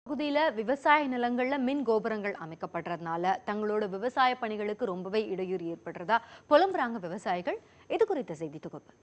பகுதியில விவசாய நிலங்கள்ல மின் கோபுரங்கள் அமைக்கப்படுறதுனால தங்களோட விவசாய பணிகளுக்கு ரொம்பவே இடையூறு ஏற்படுறதா புலம்புறாங்க விவசாயிகள் இது குறித்த செய்தி தொகுப்பு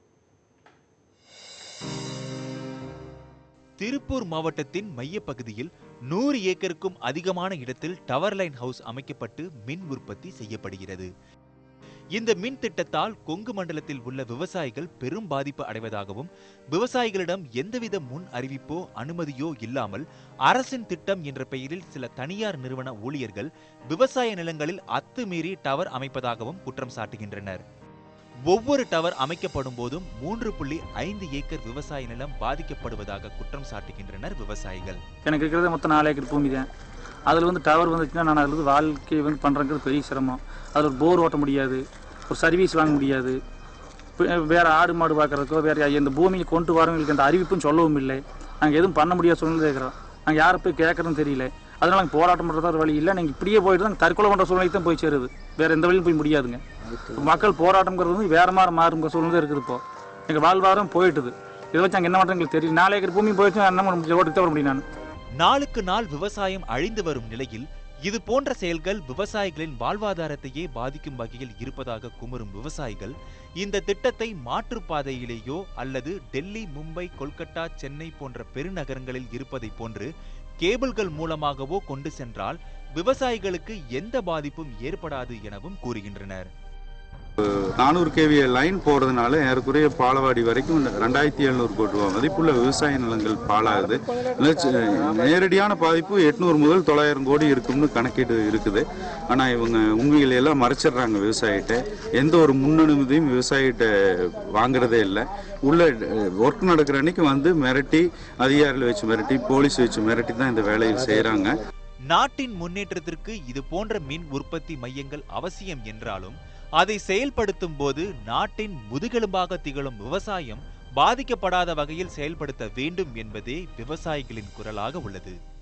திருப்பூர் மாவட்டத்தின் மையப்பகுதியில் நூறு ஏக்கருக்கும் அதிகமான இடத்தில் டவர் லைன் ஹவுஸ் அமைக்கப்பட்டு மின் உற்பத்தி செய்யப்படுகிறது இந்த மின் திட்டத்தால் கொங்கு மண்டலத்தில் உள்ள விவசாயிகள் பெரும் பாதிப்பு அடைவதாகவும் விவசாயிகளிடம் எந்தவித முன் அறிவிப்போ அனுமதியோ இல்லாமல் அரசின் திட்டம் என்ற பெயரில் சில தனியார் நிறுவன ஊழியர்கள் விவசாய நிலங்களில் அத்துமீறி டவர் அமைப்பதாகவும் குற்றம் சாட்டுகின்றனர் ஒவ்வொரு டவர் அமைக்கப்படும் போதும் மூன்று புள்ளி ஐந்து ஏக்கர் விவசாய நிலம் பாதிக்கப்படுவதாக குற்றம் சாட்டுகின்றனர் விவசாயிகள் எனக்கு இருக்கிறது மொத்தம் நாலு ஏக்கர் பூமி தான் அதில் வந்து டவர் வந்துச்சுன்னா நான் அதில் வந்து வாழ்க்கை வந்து பண்ணுறங்கிறது பெரிய சிரமம் அதில் ஒரு போர் ஓட்ட முடியாது ஒரு சர்வீஸ் வாங்க முடியாது இப்ப வேறு ஆடு மாடு பார்க்குறதுக்கோ வேறு இந்த பூமியை கொண்டு வரவங்களுக்கு அந்த அறிவிப்பும் சொல்லவும் இல்லை நாங்கள் எதுவும் பண்ண முடியாத சூழ்நிலை இருக்கிறோம் நாங்கள் யாரை போய் கேட்குறதுன்னு தெரியல அதனால் நாங்கள் போராட்டம் பண்ணுறதா ஒரு வழி இல்லை நீங்கள் இப்படியே போயிட்டு தான் தற்கொலை பண்ணுற சூழ்நிலை தான் போய் சேருது வேறு எந்த வழியும் போய் முடியாதுங்க மக்கள் போராட்டம்ங்கிறது வந்து வேறு மாதிரி மாறுங்கிற சூழ்நிலை இருக்குது இப்போ எங்கள் வாழ்வாரம் போயிட்டுது இதை வச்சு அங்கே என்ன பண்ணுறது எங்களுக்கு தெரியும் நாலு ஏக்கர் பூமி போயிடுச்சு என்ன பண்ண முடியும் ஓட்டு வர முடியும் நான் நாளுக்கு நாள் விவசாயம் அழிந்து வரும் நிலையில் இது போன்ற செயல்கள் விவசாயிகளின் வாழ்வாதாரத்தையே பாதிக்கும் வகையில் இருப்பதாக குமுறும் விவசாயிகள் இந்த திட்டத்தை மாற்றுப்பாதையிலேயோ அல்லது டெல்லி மும்பை கொல்கத்தா சென்னை போன்ற பெருநகரங்களில் இருப்பதைப் போன்று கேபிள்கள் மூலமாகவோ கொண்டு சென்றால் விவசாயிகளுக்கு எந்த பாதிப்பும் ஏற்படாது எனவும் கூறுகின்றனர் நானூறு கேவிய லைன் போகிறதுனால ஏறக்குறைய பாலவாடி வரைக்கும் ரெண்டாயிரத்தி எழுநூறு கோடி ரூபா மதிப்புள்ள விவசாய நிலங்கள் பாழாகுது நிலச்சி- நேரடியான பாதிப்பு எட்நூறு முதல் தொள்ளாயிரம் கோடி இருக்கும்னு கணக்கீடு இருக்குது ஆனால் இவங்க உண்மைகளை எல்லாம் மறைச்சிடுறாங்க விவசாயிகிட்ட எந்த ஒரு முன்னனுமதியும் விவசாயிகிட்ட வாங்குறதே இல்லை உள்ள ஒர்க் நடக்கிற அன்னைக்கு வந்து மிரட்டி அதிகாரிகளை வச்சு மிரட்டி போலீஸ் வச்சு மிரட்டி தான் இந்த வேலையை செய்கிறாங்க நாட்டின் முன்னேற்றத்திற்கு இது போன்ற மின் உற்பத்தி மையங்கள் அவசியம் என்றாலும் அதை செயல்படுத்தும் போது நாட்டின் முதுகெலும்பாக திகழும் விவசாயம் பாதிக்கப்படாத வகையில் செயல்படுத்த வேண்டும் என்பதே விவசாயிகளின் குரலாக உள்ளது